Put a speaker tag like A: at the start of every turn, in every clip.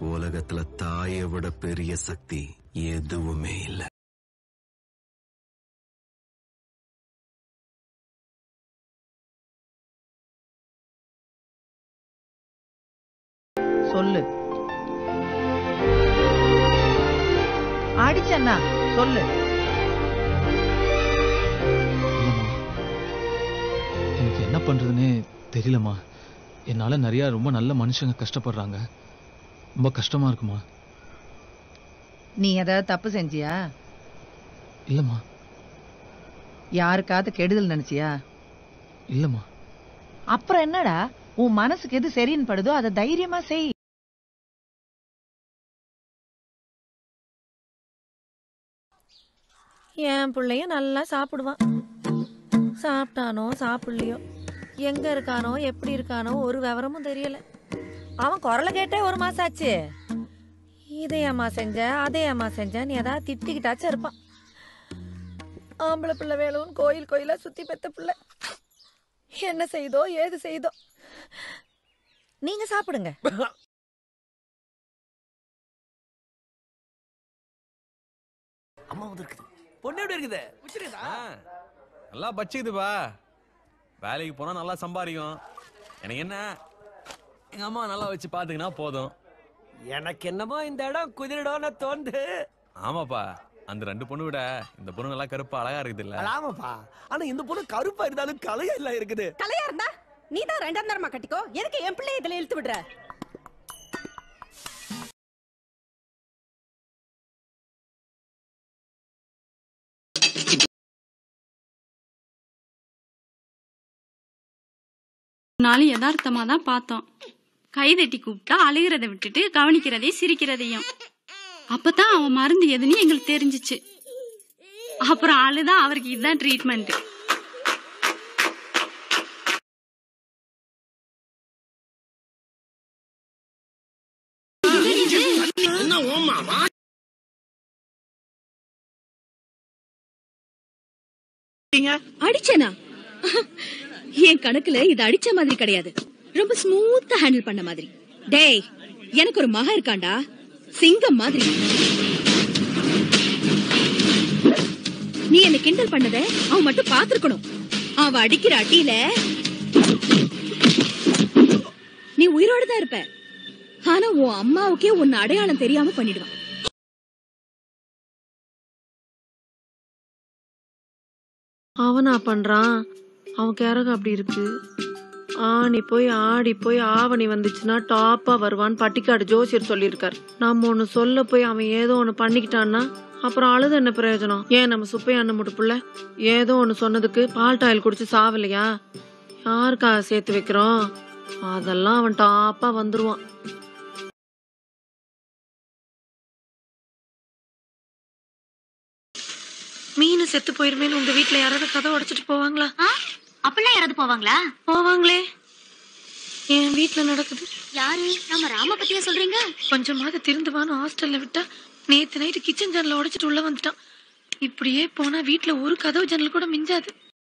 A: உலகத்துல தாயை விட பெரிய சக்தி எதுவுமே இல்ல
B: சொல்லு அடிச்சண்ணா சொல்லு
C: இல்லம்மா எனக்கு என்ன பண்றதுன்னே தெரியலம்மா என்னால நிறைய ரொம்ப நல்ல மனுஷங்க கஷ்டப்படுறாங்க ரொம்ப கஷ்டமா இருக்குமா
B: நீ ஏதாவது தப்பு செஞ்சியா
C: இல்லம்மா
B: யாருக்காவது கெடுதல் நினைச்சியா
C: இல்லம்மா
B: அப்புறம் என்னடா உன் மனசுக்கு எது சரின்னு படுதோ அதை தைரியமா செய்
D: என் பிள்ளையும் நல்லா சாப்பிடுவான் சாப்பிட்டானோ சாப்பிடலையோ எங்க இருக்கானோ எப்படி இருக்கானோ ஒரு விவரமும் தெரியல அவன் குரலை கேட்டே ஒரு மாசம் ஆச்சு இதை அம்மா செஞ்ச அதே அம்மா செஞ்ச நீ ஏதாவது திட்டிக்கிட்டாச்சும் இருப்பான் ஆம்பளை பிள்ளை வேணும்னு கோயில் கோயிலா சுத்தி பெத்த பிள்ளை என்ன செய்தோ ஏது செய்தோ நீங்க சாப்பிடுங்க
E: அம்மா வந்துருக்குது பொண்ணு எப்படி இருக்குது வச்சிருக்கா
F: நல்லா பச்சுக்குதுப்பா வேலைக்கு போனா நல்லா சம்பாதிக்கும் எனக்கு என்ன எங்க அம்மா நல்லா வச்சு பாத்துக்கினா போதும்
E: எனக்கு என்னமோ இந்த இடம் குதிரிடோன்னு தோணுது
F: ஆமாப்பா அந்த ரெண்டு பொண்ணு விட இந்த பொண்ணு நல்லா கருப்பா அழகா இருக்குது இல்ல
E: ஆமாப்பா ஆனா இந்த பொண்ணு கருப்பா இருந்தாலும் கலையா இல்ல இருக்குது
G: கலையா இருந்தா நீ தான் ரெண்டாம் தரமா கட்டிக்கோ எதுக்கு என் பிள்ளை இதுல இழுத்து விடுற
H: நாளும் யதார்த்தமா தான் பார்த்தோம் கைதட்டி கூப்பிட்டா அழுகிறத விட்டுட்டு கவனிக்கிறதையும் சிரிக்கிறதையும் அப்பதான் அவன் மருந்து எதுன்னு எங்களுக்கு தெரிஞ்சுச்சு அப்புறம் அழுதான் அவருக்கு இதுதான் ட்ரீட்மெண்ட்
I: அடிச்சனா என் கணக்குல இது அடிச்ச மாதிரி கிடையாது ரொம்ப ஸ்மூத்தா ஹேண்டில் பண்ண மாதிரி டேய் எனக்கு ஒரு மகன் இருக்கான்டா சிங்கம் மாதிரி நீ என்ன கிண்டல் பண்ணத அவன் மட்டும் பாத்துருக்கணும் அவன் அடிக்கிற அடியில நீ உயிரோட தான் இருப்ப ஆனா உன் அம்மாவுக்கே உன்னை அடையாளம் தெரியாம பண்ணிடுவான்
D: அவனா பண்றான் அவன் கேரகம் அப்படி இருக்கு ஆணி போய் ஆடி போய் ஆவணி வந்துச்சுன்னா டாப்பா வருவான்னு பட்டிக்காடு ஜோசியர் சொல்லியிருக்காரு நம்ம ஒண்ணு சொல்ல போய் அவன் ஏதோ ஒண்ணு பண்ணிக்கிட்டான்னா அப்புறம் அழுது என்ன பிரயோஜனம் ஏன் நம்ம சுப்பையா அண்ணன் முட்டுப்புள்ள ஏதோ ஒண்ணு சொன்னதுக்கு பால் டாயில் குடிச்சு சாவலையா யாருக்காக சேர்த்து வைக்கிறோம் அதெல்லாம் அவன் டாப்பா வந்துருவான் மீன் செத்து போயிருமேன்னு உங்க வீட்ல யாராவது கதை உடைச்சிட்டு போவாங்களா
J: அப்படிலாம் யாராவது போவாங்களா
D: போவாங்களே என் வீட்ல நடக்குது
J: யாரு நம்ம ராம பத்தியா சொல்றீங்க
D: கொஞ்சமாவது திருந்துவான்னு ஹாஸ்டல்ல விட்டா நேத்து நைட்டு கிச்சன் ஜன்னல உடைச்சிட்டு உள்ள வந்துட்டான் இப்படியே போனா வீட்ல ஒரு கதவு ஜன்னல் கூட மிஞ்சாது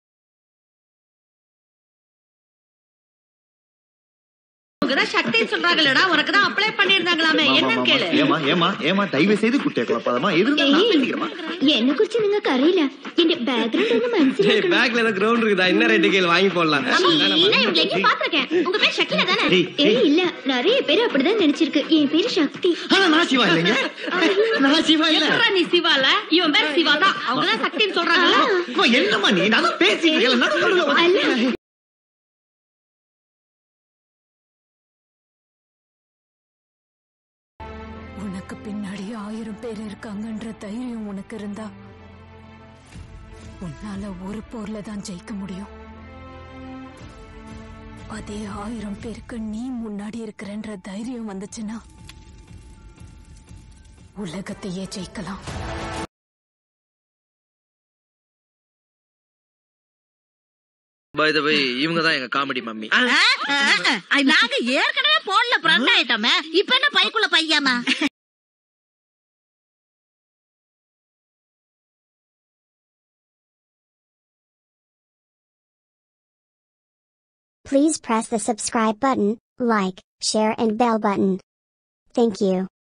G: உங்கதான் சக்தி சொல்றாங்களடா உனக்கு தான் அப்ளை பண்ணிருந்தாங்களாமே என்னன்னு கேளு
K: ஏமா ஏமா ஏமா தயவு செய்து குட்டிய குழப்பாதமா எது நான் பேசிக்கிறேமா
J: என்ன குறிச்சு நீங்க கரையில இந்த பேக்ரவுண்ட் வந்து மனசுல இருக்கணும்.
E: பேக்ல ஏதோ கிரவுண்ட் இருக்குதா என்ன ரேட்டு கேள் வாங்கி போடலாம்
J: ஆமா, நான் இவங்களை எங்கேயும் பாத்திருக்கேன் உங்க பேர் ஷக்கிலா தானே
K: டேய், டேய்.
J: ஏய் இல்ல நிறைய பேர் அப்படிதான் நினைச்சிருக்கு என் பேரு சக்தி
K: ஆனா நான் சிவா இல்லைங்க நான் சிவா இல்ல
G: எப்படா நீ சிவால இவன் பேர் சிவா தான் அவங்கதான் சக்தின்னு சொல்றாங்கல்ல
K: அம்மா, என்னம்மா நீ நான் தான் பேசிட்டு இருக்கேன் நடுவுல நடுவுல வந்து-
J: அல்ல
G: உனக்கு பின்னாடி ஆயிரம் பேர் இருக்காங்கன்ற தைரியம் உனக்கு இருந்தா உன்னால ஒரு போர்ல தான் ஜெயிக்க முடியும் அதே ஆயிரம் பேருக்கு நீ முன்னாடி இருக்கிறன்ற தைரியம் வந்துச்சுன்னா உலகத்தையே ஜெயிக்கலாம்
E: பை த பை இவங்க தான் எங்க காமெடி மம்மி
G: நாங்க ஏற்கனவே போன்ல ஃப்ரெண்ட் ஆயிட்டோமே இப்ப என்ன பைக்குள்ள பையாமா
J: Please press the subscribe button, like, share and bell button. Thank you.